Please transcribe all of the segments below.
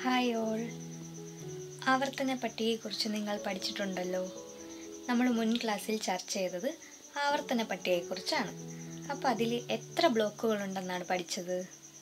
hi all ആവർത്തന പട്ടികയെക്കുറിച്ച് നിങ്ങൾ പഠിച്ചിട്ടുണ്ടല്ലോ നമ്മൾ മുൻ ക്ലാസ്സിൽ ചർച്ച ചെയ്തത് ആവർത്തന പട്ടികയെക്കുറിച്ചാണ് അപ്പോൾ അതിൽ എത്ര ബ്ലോക്കുകളുണ്ടെന്നാണ് പഠിച്ചത്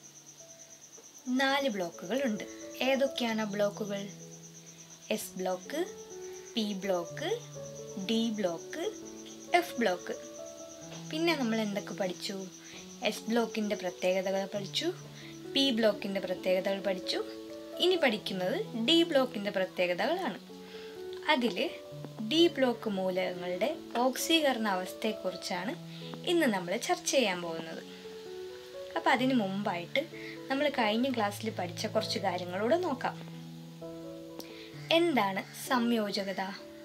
നാല് ബ്ലോക്കുകളുണ്ട് ഏതൊക്കെയാണ് ആ ബ്ലോക്കുകൾ S block P block D block F block പിന്നെ നമ്മൾ എന്തൊക്കെ പഠിച്ചു എസ് ബ്ലോക്കിൻ്റെ പ്രത്യേകതകൾ പഠിച്ചു പി ബ്ലോക്കിൻ്റെ പ്രത്യേകതകൾ പഠിച്ചു ഇനി പഠിക്കുന്നത് ഡി ബ്ലോക്കിൻ്റെ പ്രത്യേകതകളാണ് അതിൽ ഡി ബ്ലോക്ക് മൂലകങ്ങളുടെ ഓക്സീകരണ അവസ്ഥയെക്കുറിച്ചാണ് ഇന്ന് നമ്മൾ ചർച്ച ചെയ്യാൻ പോകുന്നത് അപ്പോൾ അതിന് മുമ്പായിട്ട് നമ്മൾ കഴിഞ്ഞ ക്ലാസ്സിൽ പഠിച്ച കുറച്ച് കാര്യങ്ങളൂടെ നോക്കാം എന്താണ് സംയോജകത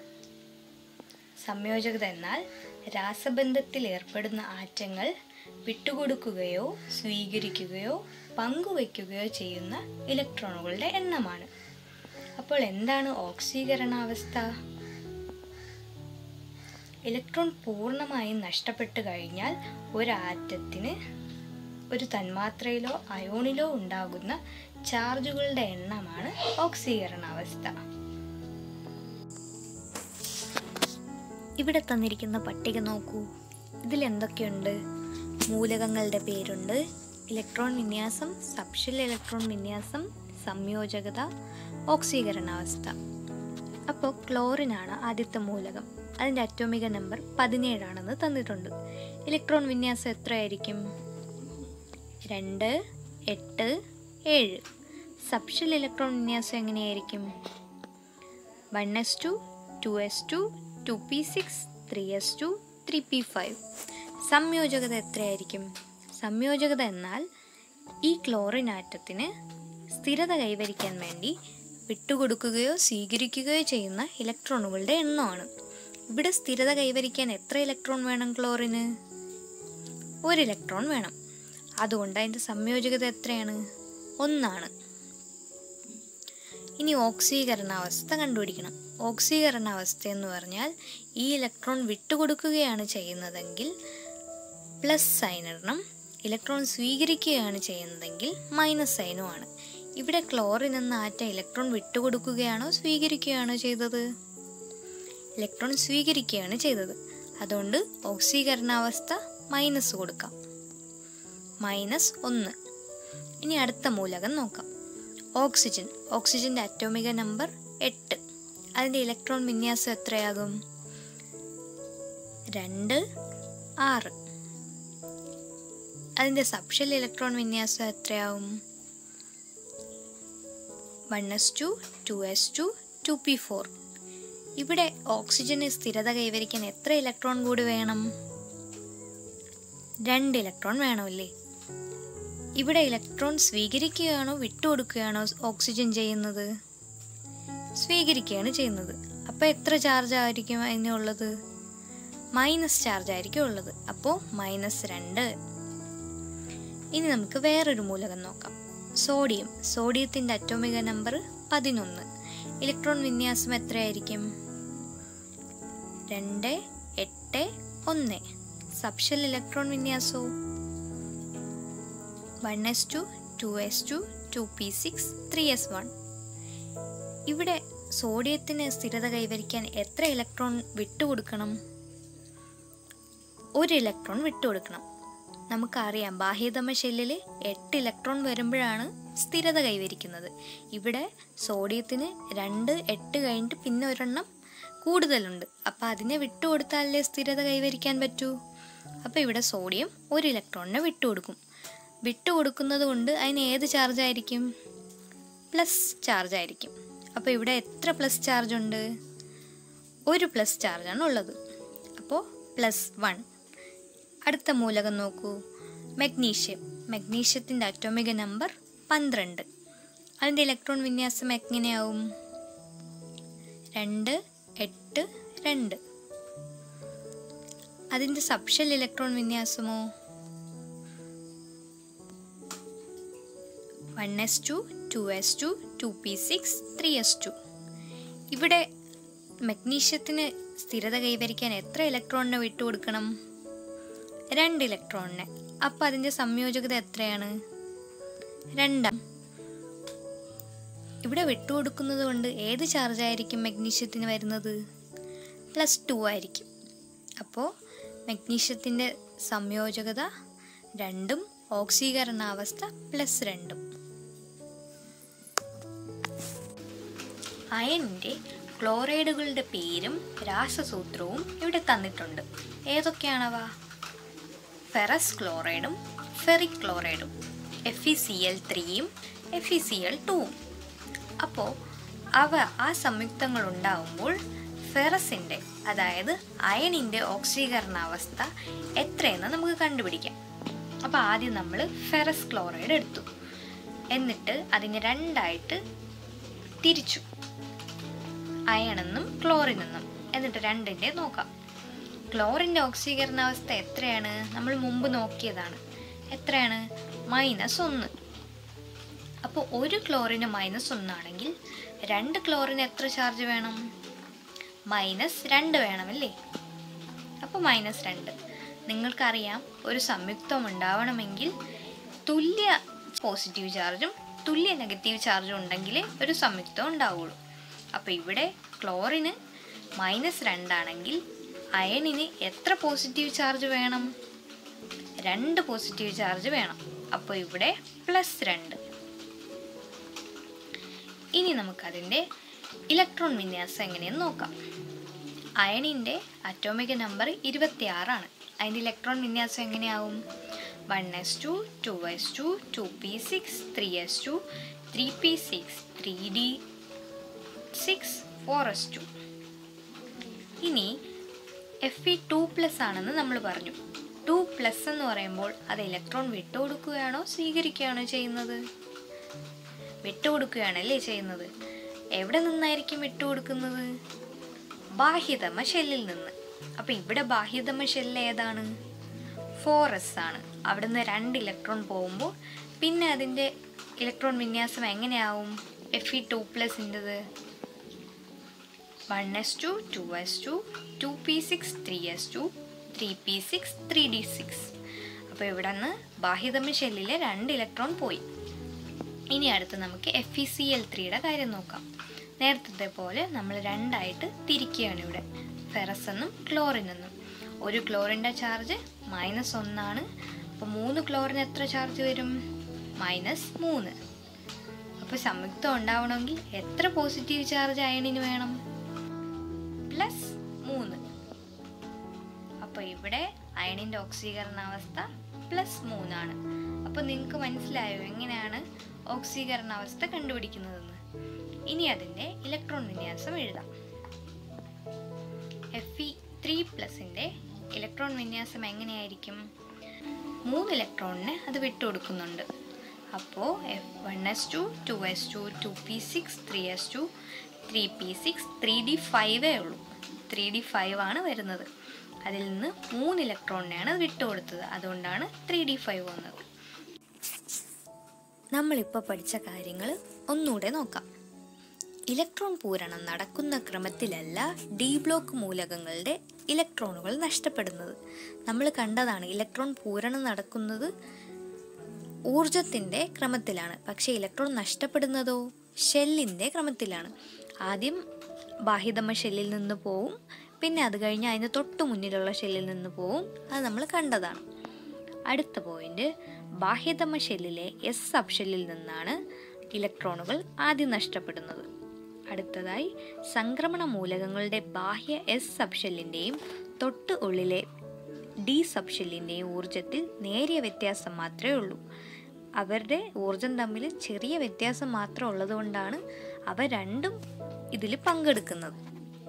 സംയോജകത എന്നാൽ രാസബന്ധത്തിൽ ഏർപ്പെടുന്ന ആറ്റങ്ങൾ വിട്ടുകൊടുക്കുകയോ സ്വീകരിക്കുകയോ പങ്കുവയ്ക്കുകയോ ചെയ്യുന്ന ഇലക്ട്രോണുകളുടെ എണ്ണമാണ് അപ്പോൾ എന്താണ് ഓക്സീകരണാവസ്ഥ ഇലക്ട്രോൺ പൂർണ്ണമായും നഷ്ടപ്പെട്ടു കഴിഞ്ഞാൽ ഒരു ആറ്റത്തിന് ഒരു തന്മാത്രയിലോ അയോണിലോ ഉണ്ടാകുന്ന ചാർജുകളുടെ എണ്ണമാണ് ഓക്സീകരണാവസ്ഥ ഇവിടെ തന്നിരിക്കുന്ന പട്ടിക നോക്കൂ ഇതിൽ എന്തൊക്കെയുണ്ട് മൂലകങ്ങളുടെ പേരുണ്ട് ഇലക്ട്രോൺ വിന്യാസം സബ്ഷൽ ഇലക്ട്രോൺ വിന്യാസം സംയോജകത ഓക്സീകരണാവസ്ഥ അപ്പോൾ ക്ലോറിനാണ് ആദ്യത്തെ മൂലകം അതിൻ്റെ അറ്റോമിക നമ്പർ പതിനേഴാണെന്ന് തന്നിട്ടുണ്ട് ഇലക്ട്രോൺ വിന്യാസം എത്രയായിരിക്കും രണ്ട് എട്ട് ഏഴ് സബ്ഷൽ ഇലക്ട്രോൺ വിന്യാസം എങ്ങനെയായിരിക്കും one S two two S two two P six three S two three P five സംയോജകത എത്രയായിരിക്കും സംയോജകത എന്നാൽ ഈ ക്ലോറിൻ ആറ്റത്തിന് സ്ഥിരത കൈവരിക്കാൻ വേണ്ടി വിട്ടുകൊടുക്കുകയോ സ്വീകരിക്കുകയോ ചെയ്യുന്ന ഇലക്ട്രോണുകളുടെ എണ്ണമാണ് ഇവിടെ സ്ഥിരത കൈവരിക്കാൻ എത്ര ഇലക്ട്രോൺ വേണം ക്ലോറിന് ഒരു ഇലക്ട്രോൺ വേണം അതുകൊണ്ട് അതിൻ്റെ സംയോജകത എത്രയാണ് ഒന്നാണ് ഇനി ഓക്സീകരണാവസ്ഥ കണ്ടുപിടിക്കണം ഓക്സീകരണാവസ്ഥ എന്ന് പറഞ്ഞാൽ ഈ ഇലക്ട്രോൺ വിട്ടുകൊടുക്കുകയാണ് ചെയ്യുന്നതെങ്കിൽ പ്ലസ് സൈൻ ഇടണം ഇലക്ട്രോൺ സ്വീകരിക്കുകയാണ് ചെയ്യുന്നതെങ്കിൽ മൈനസ് സൈനുമാണ് ഇവിടെ ക്ലോറിൻ എന്ന ആറ്റം ഇലക്ട്രോൺ വിട്ടുകൊടുക്കുകയാണോ സ്വീകരിക്കുകയാണോ ചെയ്തത് ഇലക്ട്രോൺ സ്വീകരിക്കുകയാണ് ചെയ്തത് അതുകൊണ്ട് ഓക്സീകരണാവസ്ഥ മൈനസ് കൊടുക്കാം മൈനസ് ഒന്ന് ഇനി അടുത്ത മൂലകം നോക്കാം ഓക്സിജൻ ഓക്സിജൻ്റെ അറ്റോമിക നമ്പർ എട്ട് അതിൻ്റെ ഇലക്ട്രോൺ വിന്യാസം എത്രയാകും രണ്ട് ആറ് അതിൻ്റെ സബ്ഷൽ ഇലക്ട്രോൺ വിന്യാസം എത്രയാവും one S two two S two two P four ഇവിടെ ഓക്സിജന് സ്ഥിരത കൈവരിക്കാൻ എത്ര ഇലക്ട്രോൺ കൂടി വേണം രണ്ട് ഇലക്ട്രോൺ വേണമല്ലേ ഇവിടെ ഇലക്ട്രോൺ സ്വീകരിക്കുകയാണോ വിട്ടുകൊടുക്കുകയാണോ ഓക്സിജൻ ചെയ്യുന്നത് സ്വീകരിക്കുകയാണ് ചെയ്യുന്നത് അപ്പോൾ എത്ര ചാർജ് ആയിരിക്കും അതിനുള്ളത് മൈനസ് ചാർജ് ആയിരിക്കും ഉള്ളത് അപ്പോൾ മൈനസ് രണ്ട് ഇനി നമുക്ക് വേറൊരു മൂലകം നോക്കാം സോഡിയം സോഡിയത്തിൻ്റെ അറ്റോമിക നമ്പർ പതിനൊന്ന് ഇലക്ട്രോൺ വിന്യാസം എത്രയായിരിക്കും രണ്ട് എട്ട് ഒന്ന് സബ്ഷൽ ഇലക്ട്രോൺ വിന്യാസവും one S two two S two two P six three S one ഇവിടെ സോഡിയത്തിന് സ്ഥിരത കൈവരിക്കാൻ എത്ര ഇലക്ട്രോൺ വിട്ടുകൊടുക്കണം ഒരു ഇലക്ട്രോൺ വിട്ടുകൊടുക്കണം നമുക്കറിയാം ബാഹ്യതമ ഷെല്ലിൽ എട്ട് ഇലക്ട്രോൺ വരുമ്പോഴാണ് സ്ഥിരത കൈവരിക്കുന്നത് ഇവിടെ സോഡിയത്തിന് രണ്ട് എട്ട് കഴിഞ്ഞിട്ട് പിന്നെ ഒരെണ്ണം കൂടുതലുണ്ട് അപ്പോൾ അതിനെ വിട്ടുകൊടുത്താലേ സ്ഥിരത കൈവരിക്കാൻ പറ്റൂ അപ്പോൾ ഇവിടെ സോഡിയം ഒരു ഇലക്ട്രോണിനെ വിട്ടുകൊടുക്കും വിട്ടുകൊടുക്കുന്നത് കൊണ്ട് അതിന് ഏത് ചാർജ് ആയിരിക്കും പ്ലസ് ചാർജ് ആയിരിക്കും അപ്പോൾ ഇവിടെ എത്ര പ്ലസ് ചാർജ് ഉണ്ട് ഒരു പ്ലസ് ചാർജാണ് ഉള്ളത് അപ്പോൾ പ്ലസ് വൺ അടുത്ത മൂലകം നോക്കൂ മഗ്നീഷ്യം മഗ്നീഷ്യത്തിൻ്റെ അറ്റോമിക നമ്പർ പന്ത്രണ്ട് അതിൻ്റെ ഇലക്ട്രോൺ വിന്യാസം എങ്ങനെയാവും രണ്ട് എട്ട് രണ്ട് അതിൻ്റെ സബ്ഷൽ ഇലക്ട്രോൺ വിന്യാസമോ one S two two S two two P six three S two ഇവിടെ മഗ്നീഷ്യത്തിന് സ്ഥിരത കൈവരിക്കാൻ എത്ര ഇലക്ട്രോണിനെ വിട്ടുകൊടുക്കണം രണ്ട് ഇലക്ട്രോണിനെ അപ്പോൾ അതിൻ്റെ സംയോജകത എത്രയാണ് രണ്ടാം ഇവിടെ വിട്ടുകൊടുക്കുന്നത് കൊണ്ട് ഏത് ചാർജ് ആയിരിക്കും മഗ്നീഷ്യത്തിന് വരുന്നത് പ്ലസ് ടു ആയിരിക്കും അപ്പോൾ മഗ്നീഷ്യത്തിൻ്റെ സംയോജകത രണ്ടും ഓക്സീകരണാവസ്ഥ പ്ലസ് രണ്ടും അയണിൻ്റെ ക്ലോറൈഡുകളുടെ പേരും രാസസൂത്രവും ഇവിടെ തന്നിട്ടുണ്ട് ഏതൊക്കെയാണവ ഫെറസ് ക്ലോറൈഡും ഫെറിക് ക്ലോറൈഡും എഫ് ഇ സി എൽ ത്രീയും എഫ് ഇ സി എൽ ടൂവും അപ്പോൾ അവ ആ സംയുക്തങ്ങൾ ഉണ്ടാവുമ്പോൾ ഫെറസിൻ്റെ അതായത് അയണിൻ്റെ ഓക്സീകരണാവസ്ഥ എത്രയെന്ന് നമുക്ക് കണ്ടുപിടിക്കാം അപ്പോൾ ആദ്യം നമ്മൾ ഫെറസ് ക്ലോറൈഡ് എടുത്തു എന്നിട്ട് അതിനെ രണ്ടായിട്ട് തിരിച്ചു അയണെന്നും ക്ലോറിനെന്നും എന്നിട്ട് രണ്ടിൻ്റെ നോക്കാം ക്ലോറിൻ്റെ ഓക്സീകരണാവസ്ഥ എത്രയാണ് നമ്മൾ മുമ്പ് നോക്കിയതാണ് എത്രയാണ് മൈനസ് ഒന്ന് അപ്പോൾ ഒരു ക്ലോറിന് മൈനസ് ഒന്നാണെങ്കിൽ രണ്ട് ക്ലോറിന് എത്ര ചാർജ് വേണം മൈനസ് രണ്ട് വേണമല്ലേ അപ്പോൾ മൈനസ് രണ്ട് നിങ്ങൾക്കറിയാം ഒരു സംയുക്തം ഉണ്ടാവണമെങ്കിൽ തുല്യ പോസിറ്റീവ് ചാർജും തുല്യ നെഗറ്റീവ് ചാർജും ഉണ്ടെങ്കിലേ ഒരു സംയുക്തം ഉണ്ടാവുള്ളൂ അപ്പോൾ ഇവിടെ ക്ലോറിന് മൈനസ് രണ്ടാണെങ്കിൽ അയണിന് എത്ര പോസിറ്റീവ് ചാർജ് വേണം രണ്ട് പോസിറ്റീവ് ചാർജ് വേണം അപ്പോൾ ഇവിടെ പ്ലസ് രണ്ട് ഇനി നമുക്കതിൻ്റെ ഇലക്ട്രോൺ വിന്യാസം എങ്ങനെയെന്ന് നോക്കാം അയണിൻ്റെ അറ്റോമിക നമ്പർ ഇരുപത്തിയാറാണ് അതിൻ്റെ ഇലക്ട്രോൺ വിന്യാസം എങ്ങനെയാവും one S two two S two two P six three S two three P six three D six four S two ഇനി എഫ് ഇ ടു പ്ലസ് ആണെന്ന് നമ്മൾ പറഞ്ഞു ടു പ്ലസ് എന്ന് പറയുമ്പോൾ അത് ഇലക്ട്രോൺ വിട്ടുകൊടുക്കുകയാണോ സ്വീകരിക്കുകയാണോ ചെയ്യുന്നത് വിട്ടുകൊടുക്കുകയാണല്ലേ ചെയ്യുന്നത് എവിടെ നിന്നായിരിക്കും വിട്ടുകൊടുക്കുന്നത് ബാഹ്യതമ ഷെല്ലിൽ നിന്ന് അപ്പം ഇവിടെ ബാഹ്യതമ ഷെല്ല് ഏതാണ് ഫോർ എസ് ആണ് അവിടുന്ന് രണ്ട് ഇലക്ട്രോൺ പോകുമ്പോൾ പിന്നെ അതിൻ്റെ ഇലക്ട്രോൺ വിന്യാസം എങ്ങനെയാവും എഫ് ഇ ടു പ്ലസിൻ്റെത് one S two two S two two P six three S two three P six three D six അപ്പോൾ ഇവിടെ നിന്ന് ബാഹ്യതമ ഷെല്ലിലെ രണ്ട് ഇലക്ട്രോൺ പോയി ഇനി അടുത്ത് നമുക്ക് എഫ് ഇ സി എൽ ത്രീയുടെ കാര്യം നോക്കാം നേരത്തെ പോലെ നമ്മൾ രണ്ടായിട്ട് തിരിക്കുകയാണ് ഇവിടെ ഫെറസ് എന്നും ക്ലോറിൻ എന്നും ഒരു ക്ലോറിൻ്റെ ചാർജ് മൈനസ് ഒന്നാണ് അപ്പോൾ മൂന്ന് ക്ലോറിന് എത്ര ചാർജ് വരും മൈനസ് മൂന്ന് അപ്പോൾ സംയുക്തം ഉണ്ടാവണമെങ്കിൽ എത്ര പോസിറ്റീവ് ചാർജ് അയണിന് വേണം പ്ലസ് മൂന്ന് അപ്പോൾ ഇവിടെ അയണിൻ്റെ ഓക്സീകരണാവസ്ഥ പ്ലസ് മൂന്നാണ് അപ്പോൾ നിങ്ങൾക്ക് മനസ്സിലായോ എങ്ങനെയാണ് ഓക്സീകരണാവസ്ഥ കണ്ടുപിടിക്കുന്നതെന്ന് ഇനി അതിൻ്റെ ഇലക്ട്രോൺ വിന്യാസം എഴുതാം എഫ് ഇ ത്രീ പ്ലസിൻ്റെ ഇലക്ട്രോൺ വിന്യാസം എങ്ങനെയായിരിക്കും മൂന്ന് ഇലക്ട്രോണിന് അത് വിട്ടുകൊടുക്കുന്നുണ്ട് അപ്പോൾ F one S two two S two two P six three S two three P six three D ഫൈവേ ഉള്ളൂ ത്രീ ഡി ഫൈവ് ആണ് വരുന്നത് അതിൽ നിന്ന് മൂന്ന് ഇലക്ട്രോണിനെയാണ് വിട്ടുകൊടുത്തത് അതുകൊണ്ടാണ് ത്രീ ഡി ഫൈവ് വന്നത് നമ്മളിപ്പോൾ പഠിച്ച കാര്യങ്ങൾ ഒന്നുകൂടെ നോക്കാം ഇലക്ട്രോൺ പൂരണം നടക്കുന്ന ക്രമത്തിലല്ല ഡി ബ്ലോക്ക് മൂലകങ്ങളുടെ ഇലക്ട്രോണുകൾ നഷ്ടപ്പെടുന്നത് നമ്മൾ കണ്ടതാണ് ഇലക്ട്രോൺ പൂരണം നടക്കുന്നത് ഊർജത്തിൻ്റെ ക്രമത്തിലാണ് പക്ഷേ ഇലക്ട്രോൺ നഷ്ടപ്പെടുന്നതോ ഷെല്ലിൻ്റെ ക്രമത്തിലാണ് ആദ്യം ബാഹ്യതമ ഷെല്ലിൽ നിന്ന് പോവും പിന്നെ അത് കഴിഞ്ഞ് അതിന് തൊട്ട് മുന്നിലുള്ള ഷെല്ലിൽ നിന്ന് പോവും അത് നമ്മൾ കണ്ടതാണ് അടുത്ത പോയിന്റ് ബാഹ്യതമ ഷെല്ലിലെ എസ് സബ് ഷെല്ലിൽ നിന്നാണ് ഇലക്ട്രോണുകൾ ആദ്യം നഷ്ടപ്പെടുന്നത് അടുത്തതായി സംക്രമണ മൂലകങ്ങളുടെ ബാഹ്യ എസ് സബ് ഷെല്ലിൻ്റെയും തൊട്ട് ഉള്ളിലെ ഡി സബ് ഷെല്ലിൻ്റെയും ഊർജത്തിൽ നേരിയ വ്യത്യാസം മാത്രമേ ഉള്ളൂ അവരുടെ ഊർജം തമ്മിൽ ചെറിയ വ്യത്യാസം മാത്രം ഉള്ളതുകൊണ്ടാണ് അവ രണ്ടും ഇതിൽ പങ്കെടുക്കുന്നത്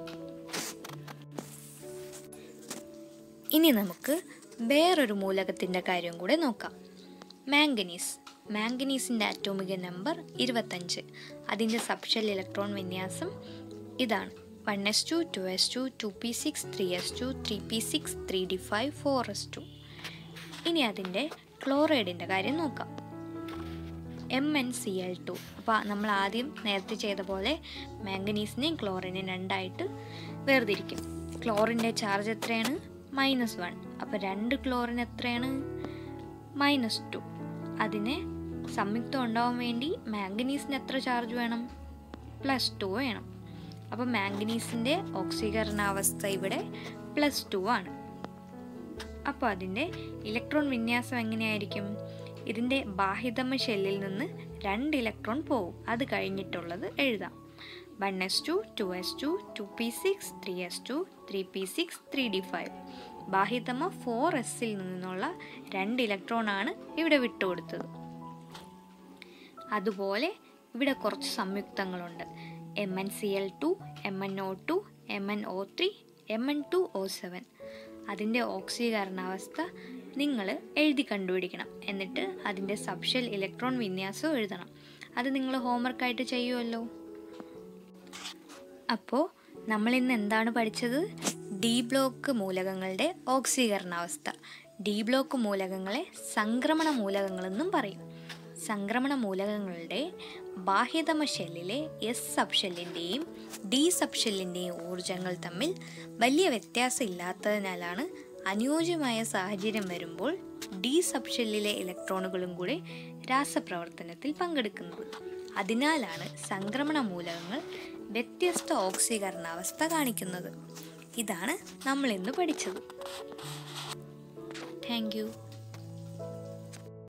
ഇനി നമുക്ക് വേറൊരു മൂലകത്തിൻ്റെ കാര്യം കൂടെ നോക്കാം മാംഗനീസ് മാംഗനീസിൻ്റെ അറ്റോമിക നമ്പർ ഇരുപത്തഞ്ച് അതിൻ്റെ സബ്ഷെൽ ഇലക്ട്രോൺ വിന്യാസം ഇതാണ് one S two two S two two P six three S two three P six three D five four S two ഇനി അതിൻ്റെ ക്ലോറൈഡിൻ്റെ കാര്യം നോക്കാം M N C L two അപ്പോൾ നമ്മൾ ആദ്യം നേരത്തെ ചെയ്ത പോലെ മാംഗനീസിനെയും ക്ലോറിനെയും രണ്ടായിട്ട് വേർതിരിക്കും ക്ലോറിൻ്റെ ചാർജ് എത്രയാണ് മൈനസ് വൺ അപ്പോൾ രണ്ട് ക്ലോറിൻ എത്രയാണ് മൈനസ് ടു അതിനെ സംയുക്തം ഉണ്ടാവാൻ വേണ്ടി മാംഗനീസിന് എത്ര ചാർജ് വേണം പ്ലസ് ടു വേണം അപ്പോൾ മാംഗനീസിൻ്റെ ഓക്സീകരണാവസ്ഥ ഇവിടെ പ്ലസ് ടു ആണ് അപ്പോൾ അതിൻ്റെ ഇലക്ട്രോൺ വിന്യാസം എങ്ങനെയായിരിക്കും ഇതിൻ്റെ ബാഹ്യതമ ഷെല്ലിൽ നിന്ന് രണ്ട് ഇലക്ട്രോൺ പോവും അത് കഴിഞ്ഞിട്ടുള്ളത് എഴുതാം one S two two S two two P six three S two three P six three D five ബാഹ്യതമ ഫോർ എസിൽ നിന്നുള്ള രണ്ട് ഇലക്ട്രോൺ ആണ് ഇവിടെ വിട്ടുകൊടുത്തത് അതുപോലെ ഇവിടെ കുറച്ച് സംയുക്തങ്ങളുണ്ട് M N C L two M N O two M N O three M N two O seven അതിൻ്റെ ഓക്സീകരണാവസ്ഥ നിങ്ങൾ എഴുതി കണ്ടുപിടിക്കണം എന്നിട്ട് അതിൻ്റെ സബ്ഷെൽ ഇലക്ട്രോൺ വിന്യാസവും എഴുതണം അത് നിങ്ങൾ ഹോംവർക്കായിട്ട് ചെയ്യുമല്ലോ അപ്പോൾ നമ്മൾ ഇന്ന് എന്താണ് പഠിച്ചത് ഡി ബ്ലോക്ക് മൂലകങ്ങളുടെ ഓക്സീകരണാവസ്ഥ ഡി ബ്ലോക്ക് മൂലകങ്ങളെ സംക്രമണ മൂലകങ്ങളെന്നും പറയും സംക്രമണ മൂലകങ്ങളുടെ ബാഹ്യതമ ഷെല്ലിലെ എസ് സബ്ഷെല്ലിൻ്റെയും ഡി സബ്ഷെല്ലിൻ്റെയും ഊർജങ്ങൾ തമ്മിൽ വലിയ വ്യത്യാസം ഇല്ലാത്തതിനാലാണ് അനുയോജ്യമായ സാഹചര്യം വരുമ്പോൾ ഡി സബ്ഷെല്ലിലെ ഇലക്ട്രോണുകളും കൂടെ രാസപ്രവർത്തനത്തിൽ പങ്കെടുക്കുന്നത് അതിനാലാണ് സംക്രമണ മൂലകങ്ങൾ വ്യത്യസ്ത ഓക്സീകരണാവസ്ഥ കാണിക്കുന്നത് ഇതാണ് നമ്മൾ ഇന്ന് പഠിച്ചത് താങ്ക് യു